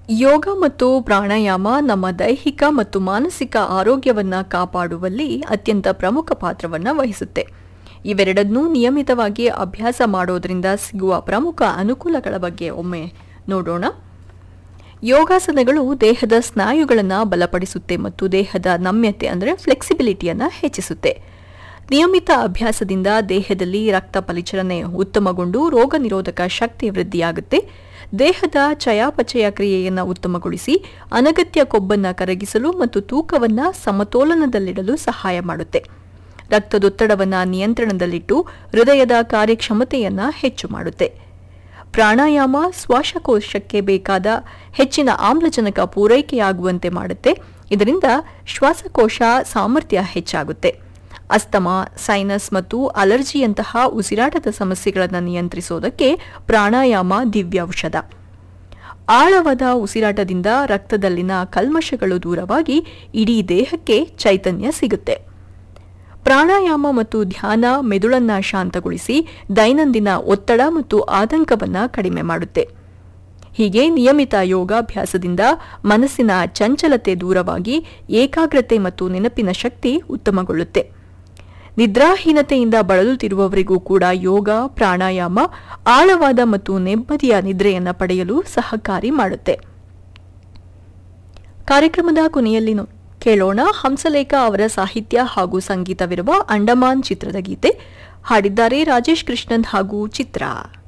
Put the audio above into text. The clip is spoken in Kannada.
ಯೋಗ ಮತ್ತು ಪ್ರಾಣಾಯಾಮ ನಮ್ಮ ದೈಹಿಕ ಮತ್ತು ಮಾನಸಿಕ ಆರೋಗ್ಯವನ್ನ ಕಾಪಾಡುವಲ್ಲಿ ಅತ್ಯಂತ ಪ್ರಮುಖ ಪಾತ್ರವನ್ನ ವಹಿಸುತ್ತೆ ಇವೆರಡನ್ನೂ ನಿಯಮಿತವಾಗಿ ಅಭ್ಯಾಸ ಮಾಡೋದ್ರಿಂದ ಸಿಗುವ ಪ್ರಮುಖ ಅನುಕೂಲಗಳ ಬಗ್ಗೆ ಒಮ್ಮೆ ನೋಡೋಣ ಯೋಗಾಸನಗಳು ದೇಹದ ಸ್ನಾಯುಗಳನ್ನು ಬಲಪಡಿಸುತ್ತೆ ಮತ್ತು ದೇಹದ ನಮ್ಯತೆ ಅಂದರೆ ಫ್ಲೆಕ್ಸಿಬಿಲಿಟಿಯನ್ನು ಹೆಚ್ಚಿಸುತ್ತೆ ನಿಯಮಿತ ಅಭ್ಯಾಸದಿಂದ ದೇಹದಲ್ಲಿ ರಕ್ತ ಪರಿಚಲನೆ ಉತ್ತಮಗೊಂಡು ರೋಗ ನಿರೋಧಕ ಶಕ್ತಿ ವೃದ್ಧಿಯಾಗುತ್ತೆ ದೇಹದ ಚಯಾಪಚಯ ಕ್ರಿಯೆಯನ್ನು ಉತ್ತಮಗೊಳಿಸಿ ಅನಗತ್ಯ ಕೊಬ್ಬನ್ನು ಕರಗಿಸಲು ಮತ್ತು ತೂಕವನ್ನು ಸಮತೋಲನದಲ್ಲಿಡಲು ಸಹಾಯ ಮಾಡುತ್ತೆ ರಕ್ತದೊತ್ತಡವನ್ನು ನಿಯಂತ್ರಣದಲ್ಲಿಟ್ಟು ಹೃದಯದ ಕಾರ್ಯಕ್ಷಮತೆಯನ್ನು ಹೆಚ್ಚು ಮಾಡುತ್ತೆ ಪ್ರಾಣಾಯಾಮ ಶ್ವಾಸಕೋಶಕ್ಕೆ ಬೇಕಾದ ಹೆಚ್ಚಿನ ಆಮ್ಲಜನಕ ಪೂರೈಕೆಯಾಗುವಂತೆ ಮಾಡುತ್ತೆ ಇದರಿಂದ ಶ್ವಾಸಕೋಶ ಸಾಮರ್ಥ್ಯ ಹೆಚ್ಚಾಗುತ್ತೆ ಅಸ್ತಮಾ ಸೈನಸ್ ಮತ್ತು ಅಲರ್ಜಿಯಂತಹ ಉಸಿರಾಟದ ಸಮಸ್ಯೆಗಳನ್ನು ನಿಯಂತ್ರಿಸೋದಕ್ಕೆ ಪ್ರಾಣಾಯಾಮ ದಿವ್ಯೌಷಧ ಆಳವಾದ ಉಸಿರಾಟದಿಂದ ರಕ್ತದಲ್ಲಿನ ಕಲ್ಮಶಗಳು ದೂರವಾಗಿ ಇಡೀ ದೇಹಕ್ಕೆ ಚೈತನ್ಯ ಸಿಗುತ್ತೆ ಪ್ರಾಣಾಯಾಮ ಮತ್ತು ಧ್ಯಾನ ಮೆದುಳನ್ನ ಶಾಂತಗೊಳಿಸಿ ದೈನಂದಿನ ಒತ್ತಡ ಮತ್ತು ಆತಂಕವನ್ನ ಕಡಿಮೆ ಮಾಡುತ್ತೆ ಹೀಗೆ ನಿಯಮಿತ ಯೋಗಾಭ್ಯಾಸದಿಂದ ಮನಸ್ಸಿನ ಚಂಚಲತೆ ದೂರವಾಗಿ ಏಕಾಗ್ರತೆ ಮತ್ತು ನೆನಪಿನ ಶಕ್ತಿ ಉತ್ತಮಗೊಳ್ಳುತ್ತೆ ನಿದ್ರಾಹೀನತೆಯಿಂದ ಬಳಲುತ್ತಿರುವವರಿಗೂ ಕೂಡ ಯೋಗ ಪ್ರಾಣಾಯಾಮ ಆಳವಾದ ಮತ್ತು ನೆಮ್ಮದಿಯ ನಿದ್ರೆಯನ್ನು ಪಡೆಯಲು ಸಹಕಾರಿ ಮಾಡುತ್ತೆ ಕಾರ್ಯಕ್ರಮದ ಕೊನೆಯಲ್ಲಿ ನೋ- ಕೇಳೋಣ ಹಂಸಲೇಖ ಅವರ ಸಾಹಿತ್ಯ ಹಾಗೂ ಸಂಗೀತವಿರುವ ಅಂಡಮಾನ್ ಚಿತ್ರದ ಗೀತೆ ಹಾಡಿದ್ದಾರೆ ರಾಜೇಶ್ ಕೃಷ್ಣನ್ ಹಾಗೂ ಚಿತ್ರ